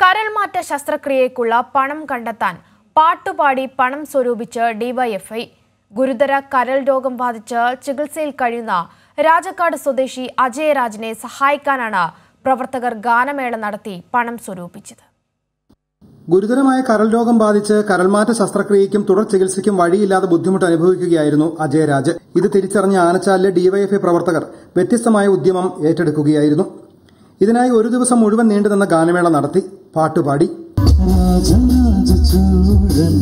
കരൾമാറ്റ ശസ്ത്രക്രിയയ്ക്കുള്ള പണം കണ്ടെത്താൻ പാട്ടുപാടി പണം സ്വരൂപിച്ച് ഡിവൈഎഫ്ഐ ഗുരുതര കരൾ രോഗം ബാധിച്ച് ചികിത്സയിൽ കഴിയുന്ന രാജക്കാട് സ്വദേശി അജയരാജിനെ സഹായിക്കാനാണ് പ്രവർത്തകർ ഗാനമേള നടത്തി പണം സ്വരൂപിച്ചത് ഗുരുതരമായ കരൾ രോഗം ബാധിച്ച് കരൾമാറ്റ ശസ്ത്രക്രിയയ്ക്കും തുടർ ചികിത്സയ്ക്കും വഴിയില്ലാതെ ബുദ്ധിമുട്ട് അനുഭവിക്കുകയായിരുന്നു അജയരാജ് ഇത് തിരിച്ചറിഞ്ഞ ആനച്ചാലിലെ ഡിവൈഎഫ്ഐ പ്രവർത്തകർ വ്യത്യസ്തമായ ഉദ്യമം ഏറ്റെടുക്കുകയായിരുന്നു ഇതിനായി ഒരു ദിവസം മുഴുവൻ നീണ്ടുനിന്ന ഗാനമേള നടത്തി പാട്ടുപാടി രാജരാജ ചോഴൻ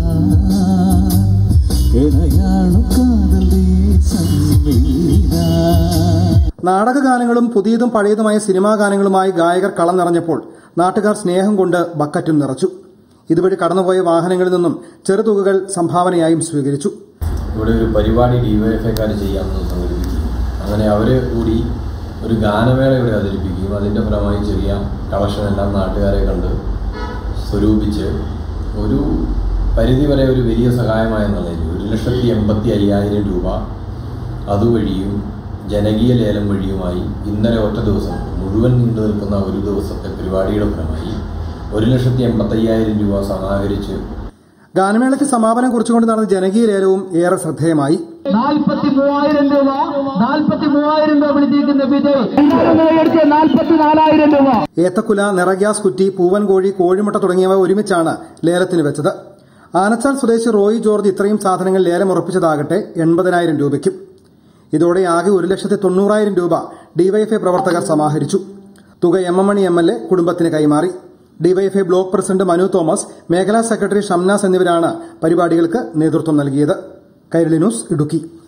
എനയാണു കാതലേ സമ്മീര നാടകഗാനങ്ങളും പുതിയതും പഴയതുമായ സിനിമാ ഗാനങ്ങളുമായി ഗായകർ കളം നിറഞ്ഞപ്പോൾ നാട്ടുകാർ സ്നേഹം കൊണ്ട് ബക്കറ്റും നിറച്ചു ഇതുവഴി കടന്നുപോയ വാഹനങ്ങളിൽ നിന്നും ചെറുതുകകൾ സംഭാവനയായും സ്വീകരിച്ചു ഇവിടെ ഒരു പരിപാടി ഡിവൈഎഫ്ഐക്കാർ ചെയ്യാമെന്ന് സംഘടിപ്പിക്കും അങ്ങനെ അവർ കൂടി ഒരു ഗാനമേള ഇവിടെ അവതരിപ്പിക്കുകയും അതിൻ്റെ ഫലമായി ചെറിയ കളക്ഷൻ എല്ലാം നാട്ടുകാരെ കണ്ട് സ്വരൂപിച്ച് ഒരു പരിധിവരെ ഒരു വലിയ സഹായമായ നിലയിൽ ഒരു ലക്ഷത്തി എൺപത്തി അയ്യായിരം രൂപ അതുവഴിയും ജനകീയ ലേലം വഴിയുമായി ഇന്നലെ ഒറ്റ ദിവസം മുഴുവൻ നീണ്ടു നിൽക്കുന്ന ഒരു ദിവസത്തെ പരിപാടിയുടെ ഫലമായി ഒരു ലക്ഷത്തി എൺപത്തയ്യായിരം രൂപ സമാഹരിച്ച് ഗാനമേളയ്ക്ക് സമാപനം കുറിച്ചുകൊണ്ട് നടന്ന ജനകീയ ലേലവും ഏറെ ശ്രദ്ധേയമായി നാൽപ്പത്തി മൂവായിരം രൂപ നാൽപ്പത്തി മൂവായിരം രൂപ പിടിച്ചിരിക്കുന്ന വിജയ് എടുത്ത് നാൽപ്പത്തി നാലായിരം രൂപ ഏത്തക്കുല നിറഗ്യാസ് കുറ്റി പൂവൻകോഴി കോഴിമുട്ട തുടങ്ങിയവ ഒരുമിച്ചാണ് ലേലത്തിന് വെച്ചത് ആനച്ചാൽ സ്വദേശി റോയി ജോർജ് ഇത്രയും സാധനങ്ങൾ ലേലം ഉറപ്പിച്ചതാകട്ടെ എൺപതിനായിരം രൂപയ്ക്കും ഇതോടെ ആകെ ഒരു ലക്ഷത്തി തൊണ്ണൂറായിരം രൂപ ഡിവൈഎഫ്ഐ പ്രവർത്തകർ സമാഹരിച്ചു തുക M M Mani M L A കുടുംബത്തിന് കൈമാറി DYFI block president Manu Thomas മേഖലാ സെക്രട്ടറി ഷംനാസ് എന്നിവരാണ് പരിപാടികൾക്ക് നേതൃത്വം നൽകിയത് കൈരളി ന്യൂസ് ഇടുക്കി